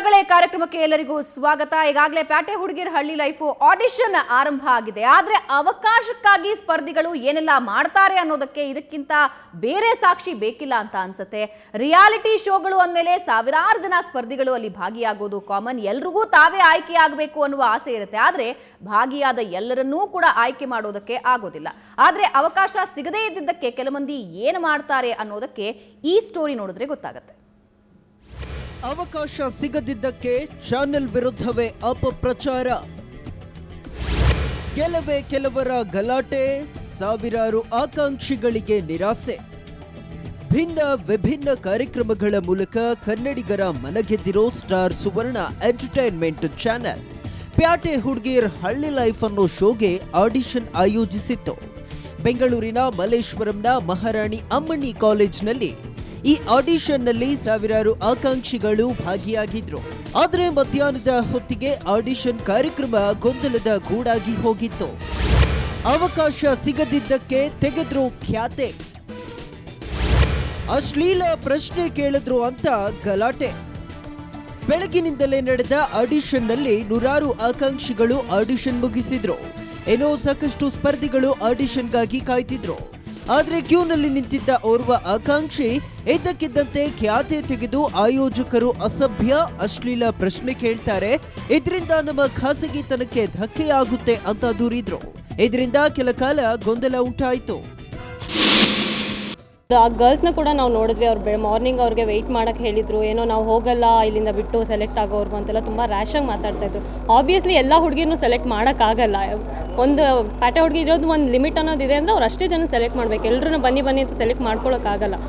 ಬಂಧುಗಳೇ ಕಾರ್ಯಕ್ರಮಕ್ಕೆ ಎಲ್ಲರಿಗೂ ಸ್ವಾಗತ ಈಗಾಗಲೇ ಪ್ಯಾಟೆ ಹುಡುಗಿರ ಹಳ್ಳಿ ಲೈಫು ಆಡಿಷನ್ ಆರಂಭ ಆಗಿದೆ ಆದ್ರೆ ಅವಕಾಶಕ್ಕಾಗಿ ಸ್ಪರ್ಧಿಗಳು ಏನೆಲ್ಲ ಮಾಡ್ತಾರೆ ಅನ್ನೋದಕ್ಕೆ ಇದಕ್ಕಿಂತ ಬೇರೆ ಸಾಕ್ಷಿ ಬೇಕಿಲ್ಲ ಅಂತ ಅನ್ಸುತ್ತೆ ರಿಯಾಲಿಟಿ ಶೋಗಳು ಅಂದಮೇಲೆ ಸಾವಿರಾರು ಜನ ಸ್ಪರ್ಧಿಗಳು ಅಲ್ಲಿ ಭಾಗಿಯಾಗೋದು ಕಾಮನ್ ಎಲ್ರಿಗೂ ತಾವೇ ಆಯ್ಕೆ ಆಗಬೇಕು ಅನ್ನುವ ಆಸೆ ಇರುತ್ತೆ ಆದ್ರೆ ಭಾಗಿಯಾದ ಎಲ್ಲರನ್ನೂ ಕೂಡ ಆಯ್ಕೆ ಮಾಡೋದಕ್ಕೆ ಆಗೋದಿಲ್ಲ ಆದ್ರೆ ಅವಕಾಶ ಸಿಗದೇ ಇದ್ದಿದ್ದಕ್ಕೆ ಕೆಲ ಮಂದಿ ಏನು ಮಾಡ್ತಾರೆ ಅನ್ನೋದಕ್ಕೆ ಈ ಸ್ಟೋರಿ ನೋಡಿದ್ರೆ ಗೊತ್ತಾಗುತ್ತೆ ಅವಕಾಶ ಸಿಗದಿದ್ದಕ್ಕೆ ಚಾನೆಲ್ ವಿರುದ್ಧವೇ ಅಪಪ್ರಚಾರ ಕೆಲವೇ ಕೆಲವರ ಗಲಾಟೆ ಸಾವಿರಾರು ಆಕಾಂಕ್ಷಿಗಳಿಗೆ ನಿರಾಸೆ ಭಿನ್ನ ವಿಭಿನ್ನ ಕಾರ್ಯಕ್ರಮಗಳ ಮೂಲಕ ಕನ್ನಡಿಗರ ಮನಗೆದ್ದಿರೋ ಸ್ಟಾರ್ ಸುವರ್ಣ ಎಂಟರ್ಟೈನ್ಮೆಂಟ್ ಚಾನೆಲ್ ಪ್ಯಾಟೆ ಹುಡ್ಗೀರ್ ಹಳ್ಳಿ ಲೈಫ್ ಅನ್ನೋ ಶೋಗೆ ಆಡಿಷನ್ ಆಯೋಜಿಸಿತ್ತು ಬೆಂಗಳೂರಿನ ಮಲ್ಲೇಶ್ವರಂನ ಮಹಾರಾಣಿ ಅಮ್ಮಣ್ಣಿ ಕಾಲೇಜ್ನಲ್ಲಿ ಈ ಆಡಿಷನ್ನಲ್ಲಿ ಸಾವಿರಾರು ಆಕಾಂಕ್ಷಿಗಳು ಭಾಗಿಯಾಗಿದ್ರು ಆದ್ರೆ ಮಧ್ಯಾಹ್ನದ ಹೊತ್ತಿಗೆ ಆಡಿಷನ್ ಕಾರ್ಯಕ್ರಮ ಗೊಂದಲದ ಗೂಡಾಗಿ ಹೋಗಿತ್ತು ಅವಕಾಶ ಸಿಗದಿದ್ದಕ್ಕೆ ತೆಗೆದ್ರು ಖ್ಯಾತೆ ಅಶ್ಲೀಲ ಪ್ರಶ್ನೆ ಕೇಳಿದ್ರು ಅಂತ ಗಲಾಟೆ ಬೆಳಗಿನಿಂದಲೇ ನಡೆದ ಆಡಿಷನ್ನಲ್ಲಿ ನೂರಾರು ಆಕಾಂಕ್ಷಿಗಳು ಆಡಿಷನ್ ಮುಗಿಸಿದ್ರು ಏನೋ ಸಾಕಷ್ಟು ಸ್ಪರ್ಧಿಗಳು ಆಡಿಷನ್ಗಾಗಿ ಕಾಯ್ತಿದ್ರು ಆದ್ರೆ ಕ್ಯೂನಲ್ಲಿ ನಿಂತಿದ್ದ ಓರ್ವ ಆಕಾಂಕ್ಷಿ ಇದ್ದಕ್ಕಿದ್ದಂತೆ ಖ್ಯಾತೆ ತೆಗೆದು ಆಯೋಜಕರು ಅಸಭ್ಯ ಅಶ್ಲೀಲ ಪ್ರಶ್ನೆ ಕೇಳ್ತಾರೆ ಇದರಿಂದ ನಮ್ಮ ಖಾಸಗಿತನಕ್ಕೆ ಧಕ್ಕೆಯಾಗುತ್ತೆ ಅಂತ ದೂರಿದ್ರು ಇದರಿಂದ ಕೆಲ ಕಾಲ ಗೊಂದಲ ಉಂಟಾಯಿತು ಆ ಗರ್ಲ್ಸ್ನ ಕೂಡ ನಾವು ನೋಡಿದ್ವಿ ಅವ್ರು ಬೆ ಮಾರ್ನಿಂಗ್ ಅವ್ರಿಗೆ ವೆಯ್ಟ್ ಮಾಡೋಕ್ಕೆ ಹೇಳಿದರು ಏನೋ ನಾವು ಹೋಗಲ್ಲ ಇಲ್ಲಿಂದ ಬಿಟ್ಟು ಸೆಲೆಕ್ಟ್ ಆಗೋರ್ಗು ಅಂತೆಲ್ಲ ತುಂಬ ರ್ಯಾಶಾಗಿ ಮಾತಾಡ್ತಾಯಿದ್ರು ಆಬ್ವಿಯಸ್ಲಿ ಎಲ್ಲ ಹುಡುಗಿನೂ ಸೆಲೆಕ್ಟ್ ಮಾಡೋಕ್ಕಾಗಲ್ಲ ಒಂದು ಪ್ಯಾಟೆ ಹುಡುಗಿ ಇರೋದು ಒಂದು ಲಿಮಿಟ್ ಅನ್ನೋದಿದೆ ಅಂದರೆ ಅವ್ರು ಅಷ್ಟೇ ಜನ ಸೆಲೆಕ್ಟ್ ಮಾಡಬೇಕು ಎಲ್ಲರೂ ಬನ್ನಿ ಬನ್ನಿ ಅಂತ ಸೆಲೆಕ್ಟ್ ಮಾಡ್ಕೊಳ್ಳೋಕ್ಕಾಗಲ್ಲ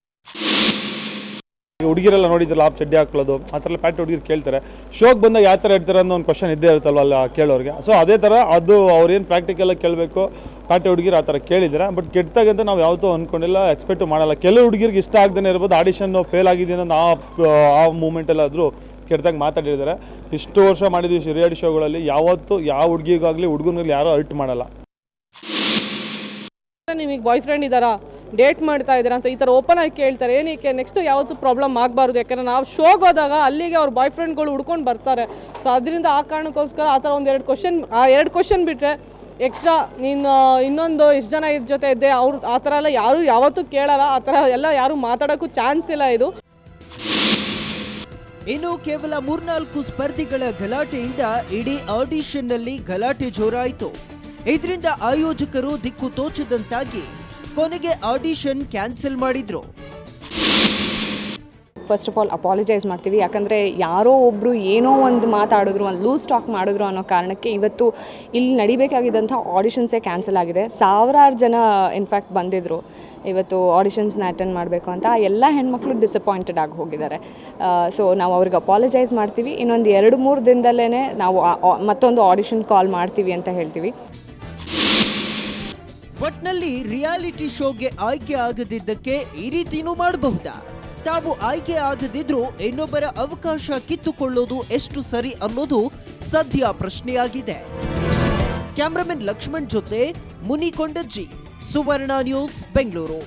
ಈ ಹುಡುಗಿರೆಲ್ಲ ನೋಡಿದ್ರಲ್ಲ ಆಪ್ ಚಡ್ಡಿ ಹಾಕೊಳ್ಳೋದು ಆ ಥರ ಎಲ್ಲ ಪ್ಯಾಟ್ ಹುಡುಗಿರು ಕೇಳ್ತಾರೆ ಶೋಗೆ ಬಂದಾಗ ಯಾವ ಥರ ಇರ್ತಾರೆ ಅನ್ನೋ ಒಂದು ಕ್ವಶನ್ ಇದ್ದೇ ಇರುತ್ತಲ್ವ ಅಲ್ಲ ಕೇಳೋರಿಗೆ ಸೊ ಅದೇ ಥರ ಅದು ಅವ್ರೇನು ಪ್ರಾಕ್ಟಿಕಲಾಗಿ ಕೇಳಬೇಕು ಪ್ಯಾಟೆ ಹುಡುಗಿರು ಆ ಥರ ಕೇಳಿದ್ದಾರೆ ಬಟ್ ಕೆಟ್ಟಾಗಂತ ನಾವು ಯಾವತ್ತೂ ಅಂದ್ಕೊಂಡಿಲ್ಲ ಎಕ್ಸ್ಪೆಕ್ಟ್ ಮಾಡಲ್ಲ ಕೆಲವು ಹುಡುಗಿರಿಗೆ ಇಷ್ಟ ಆಗದೇ ಇರ್ಬೋದು ಆಡಿಷನ್ ಫೇಲ್ ಆಗಿದೆ ಅನ್ನೋ ಆ ಆ ಮೂಮೆಂಟಲ್ಲಾದರೂ ಕೆಟ್ಟದಾಗ ಮಾತಾಡಿದ್ದಾರೆ ಇಷ್ಟು ವರ್ಷ ಮಾಡಿದ್ವಿ ರಿಯಾಲಿಟಿ ಶೋಗಳಲ್ಲಿ ಯಾವತ್ತೂ ಯಾವ ಹುಡುಗಿಗಾಗಲಿ ಹುಡುಗನಿಗಾಗಲಿ ಯಾರೂ ಅರ್ಟ್ ಮಾಡಲ್ಲ ನಿಮಗೆ ಬಾಯ್ ಫ್ರೆಂಡ್ ಇದ್ದಾರಾ ಡೇಟ್ ಮಾಡ್ತಾ ಇದ್ದೀರಾ ಅಂತ ಈ ಥರ ಓಪನ್ ಆಗಿ ಕೇಳ್ತಾರೆ ಏನಕ್ಕೆ ನೆಕ್ಸ್ಟ್ ಯಾವತ್ತೂ ಪ್ರಾಬ್ಲಮ್ ಆಗಬಾರ್ದು ಯಾಕಂದ್ರೆ ನಾವು ಶೋಗೆ ಹೋದಾಗ ಅಲ್ಲಿಗೆ ಅವ್ರ ಬಾಯ್ ಫ್ರೆಂಡ್ಗಳು ಹುಡ್ಕೊಂಡು ಬರ್ತಾರೆ ಸೊ ಅದರಿಂದ ಆ ಕಾರಣಕ್ಕೋಸ್ಕರ ಆ ಥರ ಒಂದು ಎರಡು ಕ್ವಶನ್ ಆ ಎರಡು ಕ್ವಶನ್ ಬಿಟ್ಟರೆ ಎಕ್ಸ್ಟ್ರಾ ನೀನು ಇನ್ನೊಂದು ಎಷ್ಟು ಜನ ಇದ್ರ ಜೊತೆ ಇದ್ದೆ ಅವ್ರು ಆ ಥರ ಎಲ್ಲ ಯಾರೂ ಯಾವತ್ತೂ ಕೇಳಲ್ಲ ಆ ಥರ ಎಲ್ಲ ಯಾರೂ ಮಾತಾಡೋಕ್ಕೂ ಚಾನ್ಸ್ ಇಲ್ಲ ಇದು ಇನ್ನು ಕೇವಲ ಮೂರ್ನಾಲ್ಕು ಸ್ಪರ್ಧಿಗಳ ಗಲಾಟೆಯಿಂದ ಇಡೀ ಆಡಿಷನ್ನಲ್ಲಿ ಗಲಾಟೆ ಜೋರಾಯಿತು ಇದರಿಂದ ಆಯೋಜಕರು ದಿಕ್ಕು ತೋಚದಂತಾಗಿ ಕೊನೆಗೆ ಆಡಿಷನ್ ಕ್ಯಾನ್ಸಲ್ ಮಾಡಿದ್ರು ಫಸ್ಟ್ ಆಫ್ ಆಲ್ ಅಪಾಲಜೈಸ್ ಮಾಡ್ತೀವಿ ಯಾಕಂದರೆ ಯಾರೋ ಒಬ್ಬರು ಏನೋ ಒಂದು ಮಾತಾಡಿದ್ರು ಒಂದು ಲೂಸ್ ಟಾಕ್ ಮಾಡಿದ್ರು ಅನ್ನೋ ಕಾರಣಕ್ಕೆ ಇವತ್ತು ಇಲ್ಲಿ ನಡಿಬೇಕಾಗಿದ್ದಂಥ ಆಡಿಷನ್ಸೇ ಕ್ಯಾನ್ಸಲ್ ಆಗಿದೆ ಸಾವಿರಾರು ಜನ ಇನ್ಫ್ಯಾಕ್ಟ್ ಬಂದಿದ್ದರು ಇವತ್ತು ಆಡಿಷನ್ಸ್ನ ಅಟೆಂಡ್ ಮಾಡಬೇಕು ಅಂತ ಆ ಎಲ್ಲ ಹೆಣ್ಮಕ್ಳು ಡಿಸಪಾಯಿಂಟೆಡ್ ಆಗಿ ಹೋಗಿದ್ದಾರೆ ಸೊ ನಾವು ಅವ್ರಿಗೆ ಅಪಾಲಜೈಸ್ ಮಾಡ್ತೀವಿ ಇನ್ನೊಂದು ಎರಡು ಮೂರು ದಿನದಲ್ಲೇ ನಾವು ಆ- ಆ- ಮತ್ತೊಂದು ಆಡಿಷನ್ ಕಾಲ್ ಮಾಡ್ತೀವಿ ಅಂತ ಹೇಳ್ತೀವಿ ಒಟ್ನಲ್ಲಿ ರಿಯಾಲಿಟಿ ಶೋಗೆ ಆಯ್ಕೆ ಆಗದಿದ್ದಕ್ಕೆ ಈ ರೀತಿನೂ ಮಾಡಬಹುದಾ ತಾವು ಆಯ್ಕೆ ಆಗದಿದ್ರೂ ಇನ್ನೊಬ್ಬರ ಅವಕಾಶ ಕಿತ್ತುಕೊಳ್ಳೋದು ಎಷ್ಟು ಸರಿ ಅನ್ನೋದು ಸದ್ಯ ಪ್ರಶ್ನೆಯಾಗಿದೆ ಕ್ಯಾಮ್ರಾಮನ್ ಲಕ್ಷ್ಮಣ್ ಜೊತೆ ಮುನಿಕೊಂಡಜ್ಜಿ ಸುವರ್ಣ ನ್ಯೂಸ್ ಬೆಂಗಳೂರು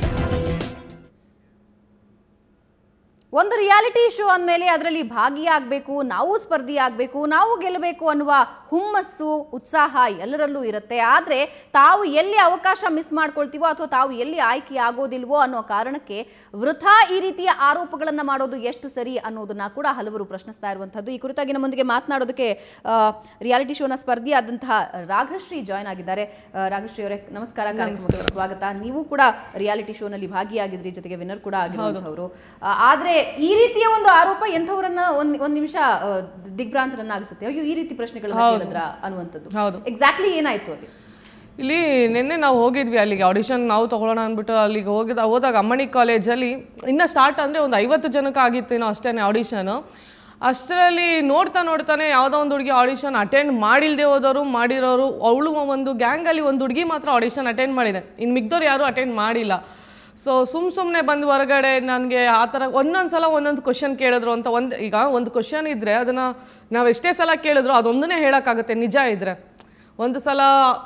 ಒಂದು ರಿಯಾಲಿಟಿ ಶೋ ಅಂದಮೇಲೆ ಅದರಲ್ಲಿ ಭಾಗಿಯಾಗಬೇಕು ನಾವು ಸ್ಪರ್ಧಿ ಆಗಬೇಕು ನಾವು ಗೆಲ್ಲಬೇಕು ಅನ್ನುವ ಹುಮ್ಮಸ್ಸು ಉತ್ಸಾಹ ಎಲ್ಲರಲ್ಲೂ ಇರುತ್ತೆ ಆದರೆ ತಾವು ಎಲ್ಲಿ ಅವಕಾಶ ಮಿಸ್ ಮಾಡ್ಕೊಳ್ತೀವೋ ಅಥವಾ ತಾವು ಎಲ್ಲಿ ಆಯ್ಕೆ ಆಗೋದಿಲ್ವೋ ಅನ್ನೋ ಕಾರಣಕ್ಕೆ ವೃಥಾ ಈ ರೀತಿಯ ಆರೋಪಗಳನ್ನು ಮಾಡೋದು ಎಷ್ಟು ಸರಿ ಅನ್ನೋದನ್ನ ಕೂಡ ಹಲವರು ಪ್ರಶ್ನಿಸ್ತಾ ಇರುವಂಥದ್ದು ಈ ಕುರಿತಾಗಿ ನಮ್ಮೊಂದಿಗೆ ಮಾತನಾಡೋದಕ್ಕೆ ರಿಯಾಲಿಟಿ ಶೋನ ಸ್ಪರ್ಧಿ ಆದಂತಹ ರಾಘಶ್ರೀ ಜಾಯ್ನ್ ಆಗಿದ್ದಾರೆ ಆ, ರಾಘಶ್ರೀ ಅವರೇ ನಮಸ್ಕಾರ ಕಾರ್ಯಕ್ರಮಕ್ಕೆ ಸ್ವಾಗತ ನೀವು ಕೂಡ ರಿಯಾಲಿಟಿ ಶೋನಲ್ಲಿ ಭಾಗಿಯಾಗಿದ್ರಿ ಜೊತೆಗೆ ವಿನ್ನರ್ ಕೂಡ ಆಗಿರುವಂಥವ್ರು ಆ, ಆದ್ರೆ ಈ ರೀತಿಯ ಒಂದು ಆರೋಪ ಎಂಥವರನ್ನ ಒಂದ್ ಒಂದ್ ನಿಮಿಷ ಆ, ದಿಗ್ಭ್ರಾಂತರನ್ನಾಗಿಸುತ್ತೆ ಅಯ್ಯೋ ಈ ರೀತಿ ಪ್ರಶ್ನೆಗಳನ್ನ ಕೇಳಿದ್ರ ಅನ್ನುವಂಥದ್ದು ಹೌದು. ಎಕ್ಸಾಕ್ಟ್ಲಿ ಏನಾಯ್ತು ಅಲ್ಲಿ ಇಲ್ಲಿ ನಿನ್ನೆ ನಾವು ಹೋಗಿದ್ವಿ ಅಲ್ಲಿಗೆ ಆಡಿಷನ್ ನಾವು ತೊಗೊಳ್ಳೋಣ ಅಂದ್ಬಿಟ್ಟು ಅಲ್ಲಿಗೆ ಹೋಗಿದ ಹೋದಾಗ ಅಮ್ಮಣಿ ಕಾಲೇಜಲ್ಲಿ ಇನ್ನೂ ಸ್ಟಾರ್ಟ್ ಅಂದರೆ ಒಂದು ಐವತ್ತು ಜನಕ್ಕೆ ಆಗಿತ್ತೇನೋ ಅಷ್ಟೇ ಆಡಿಷನು ಅಷ್ಟರಲ್ಲಿ ನೋಡ್ತಾ ನೋಡ್ತಾನೆ ಯಾವುದೋ ಒಂದು ಹುಡುಗಿ ಆಡಿಷನ್ ಅಟೆಂಡ್ ಮಾಡಿಲ್ಲದೆ ಹೋದವರು ಮಾಡಿರೋರು ಅವಳು ಒಂದು ಗ್ಯಾಂಗಲ್ಲಿ ಒಂದು ಹುಡುಗಿ ಮಾತ್ರ ಆಡಿಷನ್ ಅಟೆಂಡ್ ಮಾಡಿದೆ ಇನ್ನು ಮಿಗ್ದವ್ರು ಯಾರೂ ಅಟೆಂಡ್ ಮಾಡಿಲ್ಲ ಸೊ ಸುಮ್ಮ ಸುಮ್ಮನೆ ಬಂದು ಹೊರಗಡೆ ನನಗೆ ಆ ಥರ ಒಂದೊಂದು ಸಲ ಒಂದೊಂದು ಕ್ವಶನ್ ಕೇಳಿದ್ರು ಅಂತ ಒಂದು ಈಗ ಒಂದು ಕ್ವಶನ್ ಇದ್ದರೆ ಅದನ್ನು ನಾವು ಎಷ್ಟೇ ಸಲ ಕೇಳಿದ್ರು ಅದೊಂದನ್ನೇ ಹೇಳೋಕ್ಕಾಗುತ್ತೆ ನಿಜ ಇದ್ದರೆ ಒಂದು ಸಲ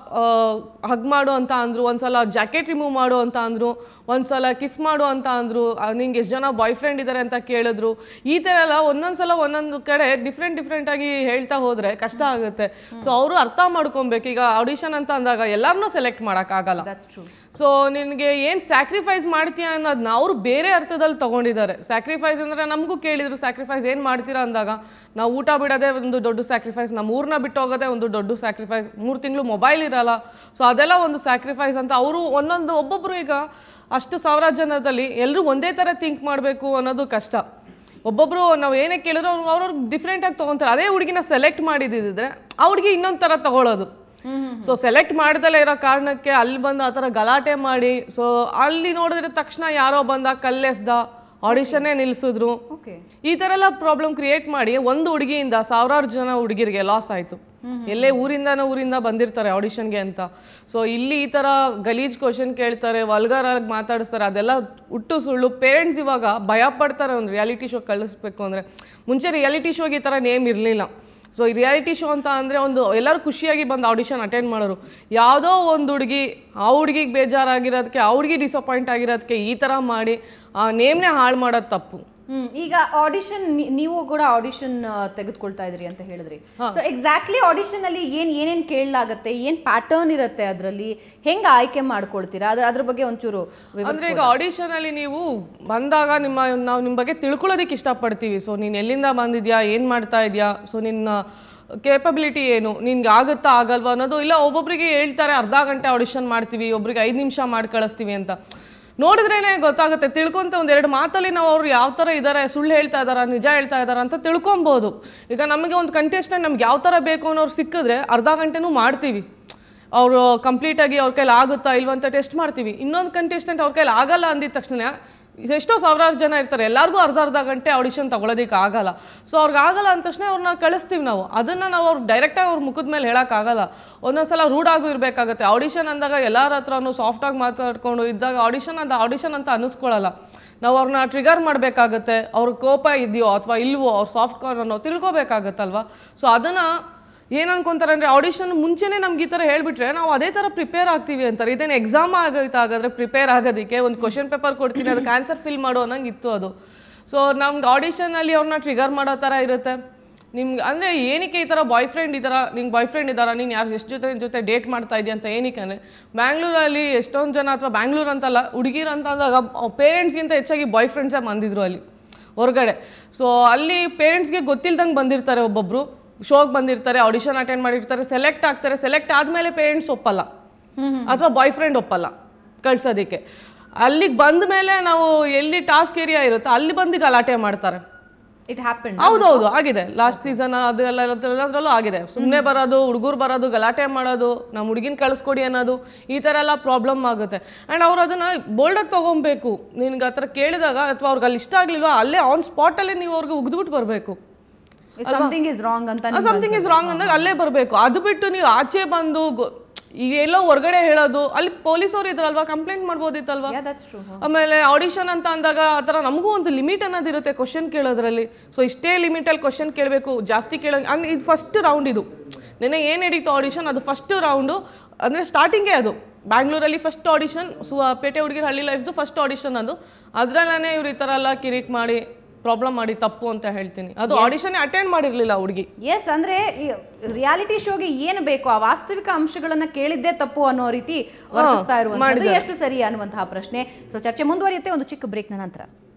ಹಗ್ ಮಾಡು ಅಂತ ಅಂದರು ಒಂದು ಸಲ ಜಾಕೆಟ್ ರಿಮೂವ್ ಮಾಡು ಅಂತ ಅಂದರು ಒಂದು ಸಲ ಕಿಸ್ ಮಾಡು ಅಂತ ಅಂದರು ನಿಂಗೆ ಎಷ್ಟು ಜನ ಬಾಯ್ ಫ್ರೆಂಡ್ ಇದ್ದಾರೆ ಅಂತ ಕೇಳಿದ್ರು ಈ ಥರ ಎಲ್ಲ ಒಂದೊಂದು ಸಲ ಒಂದೊಂದು ಕಡೆ ಡಿಫ್ರೆಂಟ್ ಡಿಫ್ರೆಂಟ್ ಆಗಿ ಹೇಳ್ತಾ ಹೋದರೆ ಕಷ್ಟ ಆಗುತ್ತೆ ಸೊ ಅವರು ಅರ್ಥ ಮಾಡ್ಕೊಬೇಕು ಈಗ ಆಡಿಷನ್ ಅಂತ ಅಂದಾಗ ಎಲ್ಲರನ್ನೂ ಸೆಲೆಕ್ಟ್ ಮಾಡೋಕ್ಕಾಗಲ್ಲ ದಟ್ಸ್ ಟ್ರೂ ಸೊ ನಿನಗೆ ಏನು ಸ್ಯಾಕ್ರಿಫೈಸ್ ಮಾಡ್ತೀಯಾ ಅನ್ನೋದನ್ನ ಅವರು ಬೇರೆ ಅರ್ಥದಲ್ಲಿ ತಗೊಂಡಿದ್ದಾರೆ ಸ್ಯಾಕ್ರಿಫೈಸ್ ಅಂದರೆ ನಮಗೂ ಕೇಳಿದ್ರು ಸ್ಯಾಕ್ರಿಫೈಸ್ ಏನು ಮಾಡ್ತೀರಾ ಅಂದಾಗ ನಾವು ಊಟ ಬಿಡೋದೇ ಒಂದು ದೊಡ್ಡ ಸ್ಯಾಕ್ರಿಫೈಸ್ ನಮ್ಮ ಊರನ್ನ ಬಿಟ್ಟು ಹೋಗೋದೇ ಒಂದು ದೊಡ್ಡ ಸ್ಯಾಕ್ರಿಫೈಸ್ ಮೂರು ತಿಂಗಳು ಮೊಬೈಲ್ ಇರಲ್ಲ ಸೊ ಅದೆಲ್ಲ ಒಂದು ಸ್ಯಾಕ್ರಿಫೈಸ್ ಅಂತ ಅವರು ಒಂದೊಂದು ಒಬ್ಬೊಬ್ಬರು ಈಗ ಅಷ್ಟು ಸಾವಿರ ಜನದಲ್ಲಿ ಎಲ್ಲರೂ ಒಂದೇ ಥರ ಥಿಂಕ್ ಮಾಡಬೇಕು ಅನ್ನೋದು ಕಷ್ಟ ಒಬ್ಬೊಬ್ರು ನಾವು ಏನೇ ಕೇಳಿದ್ರು ಅವ್ರು ಅವ್ರವ್ರು ಡಿಫ್ರೆಂಟಾಗಿ ತೊಗೊತಾರೆ ಅದೇ ಹುಡುಗಿನ ಸೆಲೆಕ್ಟ್ ಮಾಡಿದ್ದಿದ್ರೆ ಆ ಹುಡುಗಿ ಇನ್ನೊಂದು ಥರ ತಗೊಳ್ಳೋದು ಸೊ ಸೆಲೆಕ್ಟ್ ಮಾಡ್ದಲೇ ಇರೋ ಕಾರಣಕ್ಕೆ ಅಲ್ಲಿ ಬಂದು ಆ ಥರ ಗಲಾಟೆ ಮಾಡಿ ಸೊ ಅಲ್ಲಿ ನೋಡಿದ್ರೆ ತಕ್ಷಣ ಯಾರೋ ಬಂದ ಕಲ್ಲೆಸ್ದ ಆಡಿಷನ್ನೇ ನಿಲ್ಲಿಸಿದ್ರು ಓಕೆ ಈ ಥರ ಎಲ್ಲ ಪ್ರಾಬ್ಲಮ್ ಕ್ರಿಯೇಟ್ ಮಾಡಿ ಒಂದು ಹುಡುಗಿಯಿಂದ ಸಾವಿರಾರು ಜನ ಹುಡುಗಿರಿಗೆ ಲಾಸ್ ಆಯಿತು ಎಲ್ಲೇ ಊರಿಂದನೋ ಊರಿಂದ ಬಂದಿರ್ತಾರೆ ಆಡಿಷನ್ಗೆ ಅಂತ ಸೊ ಇಲ್ಲಿ ಈ ಥರ ಗಲೀಜ್ ಕ್ವಶನ್ ಕೇಳ್ತಾರೆ ವಲ್ಗರಾಗಿ ಮಾತಾಡಿಸ್ತಾರೆ ಅದೆಲ್ಲ ಹುಟ್ಟು ಸುಳ್ಳು ಪೇರೆಂಟ್ಸ್ ಇವಾಗ ಭಯ ಪಡ್ತಾರೆ ಒಂದು ರಿಯಾಲಿಟಿ ಶೋ ಕಳಿಸ್ಬೇಕು ಅಂದರೆ ಮುಂಚೆ ರಿಯಾಲಿಟಿ ಶೋಗೆ ಈ ಥರ ನೇಮ್ ಇರಲಿಲ್ಲ ಸೊ ಈ ರಿಯಾಲಿಟಿ ಶೋ ಅಂತ ಅಂದರೆ ಒಂದು ಎಲ್ಲರೂ ಖುಷಿಯಾಗಿ ಬಂದು ಆಡಿಷನ್ ಅಟೆಂಡ್ ಮಾಡೋರು ಯಾವುದೋ ಒಂದು ಹುಡುಗಿ ಆ ಹುಡುಗಿಗೆ ಬೇಜಾರಾಗಿರೋದಕ್ಕೆ ಆ ಹುಡುಗಿ ಡಿಸಪಾಯಿಂಟ್ ಆಗಿರೋದಕ್ಕೆ ಈ ಥರ ಮಾಡಿ ಆ ನೇಮ್ನೇ ಹಾಳು ಮಾಡೋದು ತಪ್ಪು ಹ್ಮ್ ಈಗ ಆಡಿಷನ್ ನೀವು ಕೂಡ ಆಡಿಷನ್ ತೆಗೆದುಕೊಳ್ತಾ ಇದ್ರಿ ಅಂತ ಹೇಳಿದ್ರಿ ಸೊ ಎಕ್ಸಾಕ್ಟ್ಲಿ ಆಡಿಷನ್ ಅಲ್ಲಿ ಏನ್ ಏನೇನ್ ಕೇಳಲಾಗತ್ತೆ ಏನ್ ಪ್ಯಾಟರ್ನ್ ಇರುತ್ತೆ ಅದರಲ್ಲಿ ಹೆಂಗ ಆಯ್ಕೆ ಮಾಡ್ಕೊಳ್ತೀರಾ ಅದ್ರ ಅದ್ರ ಬಗ್ಗೆ ಒಂಚೂರು ವಿವರಿಸಿ ಅಂದ್ರೆ ಈಗ ಆಡಿಷನ್ ಅಲ್ಲಿ ನೀವು ಬಂದಾಗ ನಿಮ್ಮ ನಾವು ನಿಮ್ಮ ಬಗ್ಗೆ ತಿಳ್ಕೊಳ್ಳೋದಕ್ಕೆ ಇಷ್ಟಪಡ್ತೀವಿ ಸೊ ನೀನು ಎಲ್ಲಿಂದ ಬಂದಿದ್ಯಾ ಏನು ಮಾಡ್ತಾ ಇದೆಯಾ ಸೊ ನಿನ್ನ ಕೇಪಬಿಲಿಟಿ ಏನು ನಿನ್ಗೆ ಆಗುತ್ತಾ ಆಗಲ್ವಾ ಅನ್ನೋದು ಇಲ್ಲ ಒಬ್ಬೊಬ್ರಿಗೆ ಹೇಳ್ತಾರೆ ಅರ್ಧ ಗಂಟೆ ಆಡಿಷನ್ ಮಾಡ್ತೀವಿ ಒಬ್ರಿಗೆ ಐದು ನಿಮಿಷ ಮಾಡಿ ಕಳಿಸ್ತೀವಿ ಅಂತ ನೋಡಿದ್ರೇನೆ ಗೊತ್ತಾಗುತ್ತೆ ತಿಳ್ಕೊಂತ ಒಂದೆರಡು ಮಾತಲ್ಲಿ ನಾವು ಅವ್ರು ಯಾವ ಥರ ಇದ್ದಾರೆ ಸುಳ್ಳು ಹೇಳ್ತಾ ಇದ್ದಾರಾ ನಿಜ ಹೇಳ್ತಾ ಇದ್ದಾರಾ ಅಂತ ತಿಳ್ಕೊಬೋದು ಈಗ ನಮಗೆ ಒಂದು ಕಂಟೆಸ್ಟೆಂಟ್ ನಮ್ಗೆ ಯಾವ ಥರ ಬೇಕು ಅನ್ನೋರು ಸಿಕ್ಕಿದ್ರೆ ಅರ್ಧ ಗಂಟೆನೂ ಮಾಡ್ತೀವಿ ಅವರು ಕಂಪ್ಲೀಟಾಗಿ ಅವ್ರ ಕೈಲಿ ಆಗುತ್ತಾ ಇಲ್ವಾ ಅಂತ ಟೆಸ್ಟ್ ಮಾಡ್ತೀವಿ ಇನ್ನೊಂದು ಕಂಟೆಸ್ಟೆಂಟ್ ಅವ್ರ ಕೈಲಿ ಆಗಲ್ಲ ಅಂದಿದ ತಕ್ಷಣ ಎಷ್ಟೋ ಸಾವಿರಾರು ಜನ ಇರ್ತಾರೆ ಎಲ್ಲರಿಗೂ ಅರ್ಧ ಅರ್ಧ ಗಂಟೆ ಆಡಿಷನ್ ತಗೊಳ್ಳೋದಕ್ಕೆ ಆಗಲ್ಲ ಸೊ ಅವ್ರಿಗೆ ಆಗಲ್ಲ ಅಂದ ತಕ್ಷಣ ಅವ್ರನ್ನ ಕಳಿಸ್ತೀವಿ ನಾವು ಅದನ್ನು ನಾವು ಅವ್ರು ಡೈರೆಕ್ಟಾಗಿ ಅವ್ರ ಮುಖದ ಮೇಲೆ ಹೇಳೋಕ್ಕಾಗಲ್ಲ ಒಂದೊಂದ್ಸಲ ರೂಢಾಗೂ ಇರಬೇಕಾಗತ್ತೆ ಆಡಿಷನ್ ಅಂದಾಗ ಎಲ್ಲರ ಹತ್ರನೂ ಸಾಫ್ಟಾಗಿ ಮಾತಾಡ್ಕೊಂಡು ಇದ್ದಾಗ ಆಡಿಷನ್ ಅಂತ ಆಡಿಷನ್ ಅಂತ ಅನ್ನಿಸ್ಕೊಳ್ಳಲ್ಲ ನಾವು ಅವ್ರನ್ನ ಟ್ರಿಗರ್ ಮಾಡಬೇಕಾಗತ್ತೆ ಅವ್ರ ಕೋಪ ಇದೆಯೋ ಅಥವಾ ಇಲ್ವೋ ಅವ್ರ ಸಾಫ್ಟ್ ಕಾರ್ನೋ ತಿಳ್ಕೊಬೇಕಾಗತ್ತಲ್ವಾ ಸೊ ಅದನ್ನು ಏನು ಅನ್ಕೊಂತಾರೆ ಅಂದರೆ ಆಡಿಷನ್ ಮುಂಚೆನೇ ನಮ್ಗೆ ಈ ಥರ ಹೇಳ್ಬಿಟ್ರೆ ನಾವು ಅದೇ ಥರ ಪ್ರಿಪೇರ್ ಆಗ್ತೀವಿ ಅಂತಾರೆ ಇದೇನು ಎಕ್ಸಾಮ್ ಆಗೋಯ್ತು ಹಾಗಾದ್ರೆ ಪ್ರಿಪೇರ್ ಆಗೋದಕ್ಕೆ ಒಂದು ಕ್ವಶನ್ ಪೇಪರ್ ಕೊಡ್ತೀನಿ ಅದಕ್ಕೆ ಆನ್ಸರ್ ಫಿಲ್ ಮಾಡು ಅನ್ನಂಗೆ ಇತ್ತು ಅದು ಸೊ ನಮ್ಗೆ ಆಡಿಷನಲ್ಲಿ ಅವ್ರನ್ನ ಟ್ರಿಗರ್ ಮಾಡೋ ಥರ ಇರುತ್ತೆ ನಿಮ್ಗೆ ಅಂದರೆ ಏನಕ್ಕೆ ಈ ಥರ ಬಾಯ್ ಫ್ರೆಂಡ್ ಈ ಥರ ನಿಂಗೆ ಬಾಯ್ ಫ್ರೆಂಡ್ ಇದ್ದಾರಾ ನೀನು ಯಾರು ಎಷ್ಟು ಜೊತೆ ಜೊತೆ ಡೇಟ್ ಮಾಡ್ತಾ ಇದೆಯಾ ಅಂತ ಏನಕ್ಕೆ ಅಂದರೆ ಬ್ಯಾಂಗ್ಳೂರಲ್ಲಿ ಎಷ್ಟೊಂದು ಜನ ಅಥವಾ ಬ್ಯಾಂಗ್ಳೂರ್ ಅಂತಲ್ಲ ಹುಡುಗಿರು ಅಂತ ಅಂದಾಗ ಪೇರೆಂಟ್ಸ್ಗಿಂತ ಹೆಚ್ಚಾಗಿ ಬಾಯ್ ಫ್ರೆಂಡ್ಸೇ ಬಂದಿದ್ರು ಅಲ್ಲಿ ಹೊರಗಡೆ ಸೊ ಅಲ್ಲಿ ಪೇರೆಂಟ್ಸ್ಗೆ ಗೊತ್ತಿಲ್ದಂಗೆ ಬಂದಿರ್ತಾರೆ ಒಬ್ಬೊಬ್ರು ಶೋಗೆ ಬಂದಿರ್ತಾರೆ ಆಡಿಷನ್ ಅಟೆಂಡ್ ಮಾಡಿರ್ತಾರೆ ಸೆಲೆಕ್ಟ್ ಆಗ್ತಾರೆ ಸೆಲೆಕ್ಟ್ ಆದಮೇಲೆ ಪೇರೆಂಟ್ಸ್ ಒಪ್ಪಲ್ಲ ಅಥವಾ ಬಾಯ್ ಫ್ರೆಂಡ್ ಒಪ್ಪಲ್ಲ ಕಳ್ಸೋದಕ್ಕೆ ಅಲ್ಲಿಗೆ ಬಂದ ಮೇಲೆ ನಾವು ಎಲ್ಲಿ ಟಾಸ್ಕ್ ಏರಿಯಾ ಇರುತ್ತೋ ಅಲ್ಲಿ ಬಂದು ಗಲಾಟೆ ಮಾಡ್ತಾರೆ ಇಟ್ ಹ್ಯಾಪನ್ ಹೌದೌದು ಆಗಿದೆ ಲಾಸ್ಟ್ ಸೀಸನ್ ಅದೆಲ್ಲ ಎಲ್ಲದರಲ್ಲೂ ಆಗಿದೆ ಸುಮ್ಮನೆ ಬರೋದು ಹುಡುಗರು ಬರೋದು ಗಲಾಟೆ ಮಾಡೋದು ನಮ್ಮ ಹುಡುಗಿನ ಕಳಿಸ್ಕೊಡಿ ಅನ್ನೋದು ಈ ಥರ ಎಲ್ಲ ಪ್ರಾಬ್ಲಮ್ ಆಗುತ್ತೆ ಆ್ಯಂಡ್ ಅವ್ರು ಅದನ್ನು ಬೋಲ್ಡಾಗಿ ತೊಗೊಬೇಕು ನಿನ್ಗೆ ಆ ಥರ ಕೇಳಿದಾಗ ಅಥವಾ ಅವ್ರಿಗೆ ಅಲ್ಲಿ ಇಷ್ಟ ಆಗಲಿಲ್ವಾ ಅಲ್ಲೇ ಆನ್ ಸ್ಪಾಟಲ್ಲೇ ನೀವು ಅವ್ರಿಗೆ ಉಗ್ದ್ಬಿಟ್ಟು ಬರಬೇಕು ಸಮಥಿಂಗ್ ಇಸ್ ರಾಂಗ್ ಅಂತ ನಿಮ್ಗೆ ಸಮಥಿಂಗ್ ಇಸ್ ರಾಂಗ್ ಅಂದಾಗ ಅಲ್ಲೇ ಬರಬೇಕು ಅದು ಬಿಟ್ಟು ನೀವು ಆಚೆ ಬಂದು ಗೊ- ಈಗ ಎಲ್ಲೋ ಹೊರಗಡೆ ಹೇಳೋದು ಅಲ್ಲಿ ಪೊಲೀಸವ್ರು ಇದ್ರಲ್ವಾ ಕಂಪ್ಲೇಂಟ್ ಮಾಡ್ಬೋದಿತ್ತಲ್ವಾ ಯಾ ದಟ್ಸ್ ಟ್ರೂ ಆಮೇಲೆ ಆಡಿಷನ್ ಅಂತ ಅಂದಾಗ ಆ ಥರ ನಮಗೂ ಒಂದು ಲಿಮಿಟ್ ಅನ್ನೋದಿರುತ್ತೆ ಕ್ವಶನ್ ಕೇಳೋದ್ರಲ್ಲಿ ಸೊ ಇಷ್ಟೇ ಲಿಮಿಟಲ್ಲಿ ಕ್ವಶನ್ ಕೇಳಬೇಕು ಜಾಸ್ತಿ ಕೇಳೋ ಅಂದ್ರೆ ಇದು ಫಸ್ಟ್ ರೌಂಡ್ ಇದು ನೆನೆ ಏನು ನಡೀತು ಆಡಿಷನ್ ಅದು ಫಸ್ಟ್ ರೌಂಡು ಅಂದರೆ ಸ್ಟಾರ್ಟಿಂಗೇ ಅದು ಬ್ಯಾಂಗ್ಳೂರಲ್ಲಿ ಫಸ್ಟ್ ಆಡಿಷನ್ ಸು ಪೇಟೆ ಹುಡುಗಿರ ಹಳ್ಳಿ ಲೈಫ್ದು ಫಸ್ಟ್ ಆಡಿಷನ್ ಅದು ಅದರಲ್ಲೇ ಇವ್ರು ಈ ಥರ ಎಲ್ಲ ಕಿರಿಕ್ ಮಾಡಿ ಪ್ರಾಬ್ಲಮ್ ಮಾಡಿ ತಪ್ಪು ಅಂತ ಹೇಳ್ತೀನಿ ಅದು ಆಡಿಷನ್ ಅಟೆಂಡ್ ಮಾಡಿರಲಿಲ್ಲ ಹುಡುಗಿ ಎಸ್ ಅಂದ್ರೆ ರಿಯಾಲಿಟಿ ಶೋಗೆ ಏನು ಬೇಕು ಆ ವಾಸ್ತವಿಕ ಅಂಶಗಳನ್ನ ಕೇಳಿದ್ದೇ ತಪ್ಪು ಅನ್ನೋ ರೀತಿ ವರ್ತಿಸ್ತಾ ಇರುವಂತದ್ದು ಎಷ್ಟು ಸರಿ ಅನ್ನುವಂತಹ ಪ್ರಶ್ನೆ ಸೊ ಚರ್ಚೆ ಮುಂದುವರಿಯುತ್ತೆ ಒಂದು ಚಿಕ್ಕ ಬ್ರೇಕ್ನ ನಂತರ